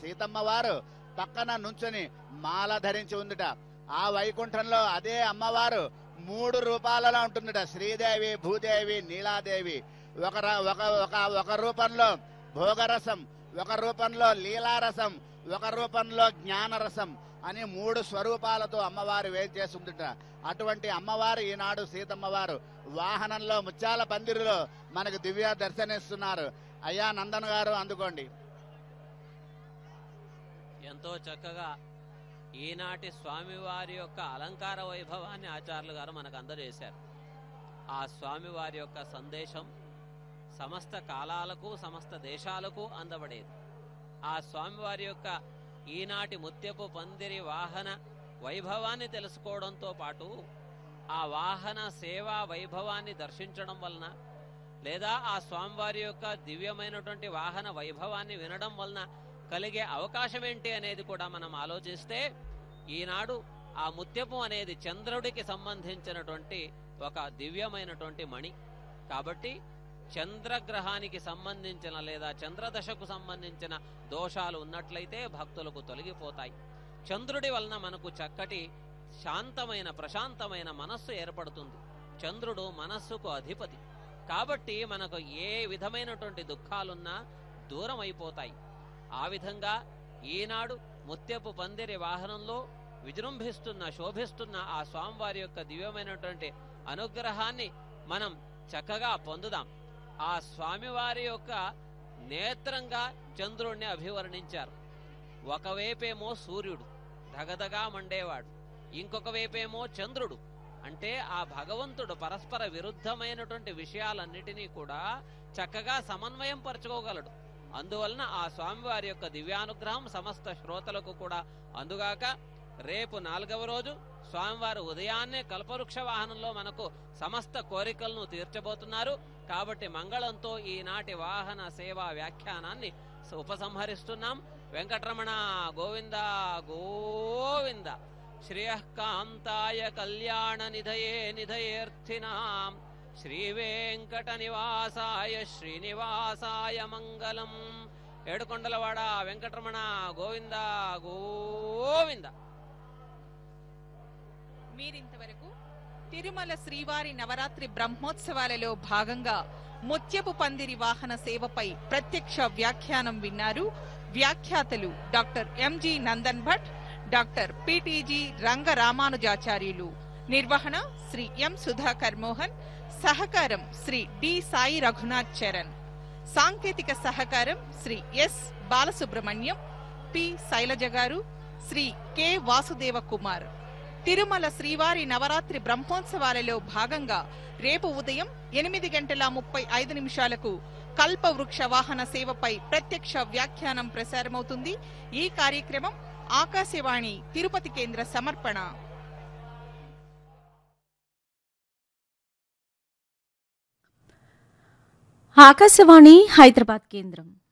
సీతమ్మ వారు పక్కన నుంచుని మాల ధరించి ఉందిట ఆ వైకుంఠంలో అదే అమ్మవారు మూడు రూపాలలో ఉంటుందిట శ్రీదేవి భూదేవి నీలాదేవి ఒక ర- ఒక ఒక ఒక రూపంలో భోగరసం ఒక రూపంలో లీలారసం ఒక రూపంలో జ్ఞానరసం అని మూడు స్వరూపాలతో అమ్మవారు వేంచేస్తుందిట అటువంటి అమ్మవారు ఈనాడు సీతమ్మవారు వాహనంలో ముత్యాల పందిరిలో మనకు దివ్య దర్శనిస్తున్నారు అయ్యా నందన్ గారు అందుకోండి ఎంతో చక్కగా ఈనాటి స్వామివారి యొక్క అలంకార వైభవాన్ని ఆచార్యులు గారు మనకు అందజేశారు ఆ స్వామివారి యొక్క సందేశం సమస్త కాలాలకు సమస్త దేశాలకు అందబడేది ఆ స్వామివారి యొక్క ఈనాటి ముత్యపు పందిరి వాహన వైభవాన్ని తెలుసుకోవడంతో పాటు ఆ వాహన సేవా వైభవాన్ని దర్శించడం వలన లేదా ఆ స్వామివారి యొక్క దివ్యమైనటువంటి వాహన వైభవాన్ని వినడం వలన కలిగే అవకాశం ఏంటి అనేది కూడా మనం ఆలోచిస్తే ఈనాడు ఆ ముత్యపు అనేది చంద్రుడికి సంబంధించినటువంటి ఒక దివ్యమైనటువంటి మణి కాబట్టి చంద్రగ్రహానికి సంబంధించిన లేదా చంద్రదశకు సంబంధించిన దోషాలు ఉన్నట్లయితే భక్తులకు తొలగిపోతాయి చంద్రుడి వలన మనకు చక్కటి శాంతమైన ప్రశాంతమైన మనస్సు ఏర్పడుతుంది చంద్రుడు మనస్సుకు అధిపతి కాబట్టి మనకు ఏ విధమైనటువంటి దుఃఖాలున్నా దూరం అయిపోతాయి ఆ విధంగా ఈనాడు ముత్యపు పందిరి వాహనంలో విజృంభిస్తున్న శోభిస్తున్న ఆ స్వామివారి యొక్క దివ్యమైనటువంటి అనుగ్రహాన్ని మనం చక్కగా పొందుదాం ఆ స్వామివారి యొక్క నేత్రంగా చంద్రుణ్ణి అభివర్ణించారు ఒకవైపేమో సూర్యుడు ధగధగా మండేవాడు ఇంకొక వైపేమో చంద్రుడు అంటే ఆ భగవంతుడు పరస్పర విరుద్ధమైనటువంటి విషయాలన్నిటినీ కూడా చక్కగా సమన్వయం పరచుకోగలడు అందువలన ఆ స్వామివారి యొక్క దివ్యానుగ్రహం సమస్త శ్రోతలకు కూడా అందుగాక రేపు నాలుగవ రోజు స్వామివారు ఉదయాన్నే కల్పవృక్ష వాహనంలో మనకు సమస్త కోరికలను తీర్చబోతున్నారు కాబట్టి మంగళంతో ఈనాటి వాహన సేవా వ్యాఖ్యానాన్ని ఉపసంహరిస్తున్నాం వెంకటరమణ గోవింద గోవింద శ్రేయకాంతాయ కళ్యాణ నిధయే నిధయేర్థినాం శ్రీ వెంకట నివాసాయ శ్రీనివాసాయ మంగళం ఏడుకొండలవాడ వెంకటరమణ గోవింద గోవింద మీరింతవరకు తిరుమల శ్రీవారి నవరాత్రి బ్రహ్మోత్సవాలలో భాగంగా ముత్యపు పందిరి వాహన సేవపై ప్రత్యక్ష వ్యాఖ్యానం విన్నారు వ్యాఖ్యాతలు doctor MG Nandan Bhat doctor PTG Rangaramanujacharyulu నిర్వహణ శ్రీ ఎం సుధాకర్ మోహన్ సహకారం శ్రీ డి సాయి రఘునాథ్ చరణ్ సాంకేతిక సహకారం Shri S Balasubrahmanyam P Sailaja garu Shri K Vasudeva Kumar Tirumala శ్రీవారి నవరాత్రి బ్రహ్మోత్సవాలలో భాగంగా రేపు ఉదయం ఎనిమిది గంటల ముప్పై ఐదు నిమిషాలకు కల్పవృక్ష వాహన సేవపై ప్రత్యక్ష వ్యాఖ్యానం ప్రసారమవుతుంది ఈ కార్యక్రమం ఆకాశవాణి తిరుపతి కేంద్ర సమర్పణ ఆకాశవాణి హైదరాబాద్ కేంద్రం